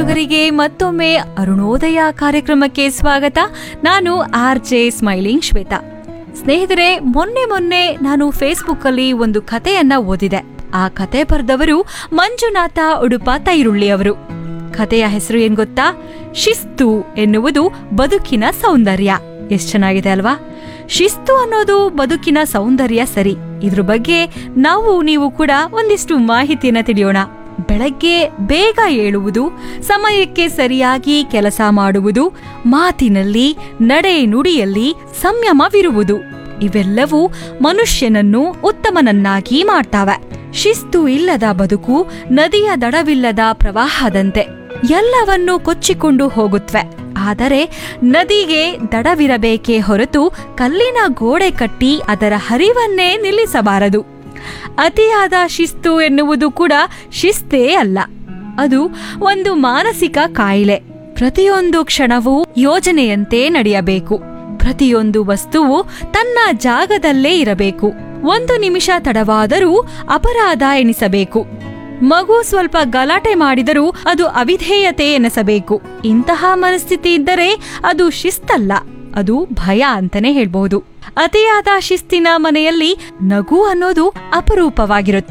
ಕೇಳುಗರಿಗೆ ಮತ್ತೊಮ್ಮೆ ಅರುಣೋದಯ ಕಾರ್ಯಕ್ರಮಕ್ಕೆ ಸ್ವಾಗತ ನಾನು ಆರ್ ಜೆ ಸ್ಮೈಲಿಂಗ್ ಶ್ವೇತಾ ಸ್ನೇಹಿತರೆ ಮೊನ್ನೆ ಮೊನ್ನೆ ನಾನು ಫೇಸ್ಬುಕ್ ಅಲ್ಲಿ ಒಂದು ಕಥೆಯನ್ನ ಓದಿದೆ ಆ ಕತೆ ಬರೆದವರು ಮಂಜುನಾಥ ಉಡುಪ ತೈರುಳ್ಳಿ ಅವರು ಕಥೆಯ ಹೆಸರು ಏನ್ ಗೊತ್ತಾ ಶಿಸ್ತು ಎನ್ನುವುದು ಬದುಕಿನ ಸೌಂದರ್ಯ ಎಷ್ಟ್ ಚೆನ್ನಾಗಿದೆ ಅಲ್ವಾ ಶಿಸ್ತು ಅನ್ನೋದು ಬದುಕಿನ ಸೌಂದರ್ಯ ಸರಿ ಇದ್ರ ಬಗ್ಗೆ ನಾವು ನೀವು ಕೂಡ ಒಂದಿಷ್ಟು ಮಾಹಿತಿಯನ್ನ ತಿಳಿಯೋಣ ಬೆಳಗ್ಗೆ ಬೇಗ ಏಳುವುದು ಸಮಯಕ್ಕೆ ಸರಿಯಾಗಿ ಕೆಲಸ ಮಾಡುವುದು ಮಾತಿನಲ್ಲಿ ನಡೆ ನುಡಿಯಲ್ಲಿ ಸಂಯಮವಿರುವುದು ಇವೆಲ್ಲವೂ ಮನುಷ್ಯನನ್ನು ಉತ್ತಮನನ್ನಾಗಿ ಮಾಡ್ತಾವೆ ಶಿಸ್ತು ಇಲ್ಲದ ಬದುಕು ನದಿಯ ದಡವಿಲ್ಲದ ಪ್ರವಾಹದಂತೆ ಎಲ್ಲವನ್ನೂ ಕೊಚ್ಚಿಕೊಂಡು ಹೋಗುತ್ತವೆ ಆದರೆ ನದಿಗೆ ದಡವಿರಬೇಕೇ ಹೊರತು ಕಲ್ಲಿನ ಗೋಡೆ ಕಟ್ಟಿ ಅದರ ಹರಿವನ್ನೇ ನಿಲ್ಲಿಸಬಾರದು ಅತಿಯಾದ ಶಿಸ್ತು ಎನ್ನುವುದು ಕೂಡ ಶಿಸ್ತೇ ಅಲ್ಲ ಅದು ಒಂದು ಮಾನಸಿಕ ಕಾಯಿಲೆ ಪ್ರತಿಯೊಂದು ಕ್ಷಣವೂ ಯೋಜನೆಯಂತೆ ನಡೆಯಬೇಕು ಪ್ರತಿಯೊಂದು ವಸ್ತುವು ತನ್ನ ಜಾಗದಲ್ಲೇ ಇರಬೇಕು ಒಂದು ನಿಮಿಷ ತಡವಾದರೂ ಅಪರಾಧ ಎನಿಸಬೇಕು ಮಗು ಸ್ವಲ್ಪ ಗಲಾಟೆ ಮಾಡಿದರೂ ಅದು ಅವಿಧೇಯತೆ ಎನಿಸಬೇಕು ಇಂತಹ ಮನಸ್ಥಿತಿ ಇದ್ದರೆ ಅದು ಶಿಸ್ತಲ್ಲ ಅದು ಭಯ ಅಂತಾನೆ ಹೇಳ್ಬಹುದು ಅತಿಯಾದ ಶಿಸ್ತಿನ ಮನೆಯಲ್ಲಿ ನಗು ಅನ್ನೋದು ಅಪರೂಪವಾಗಿರುತ್ತೆ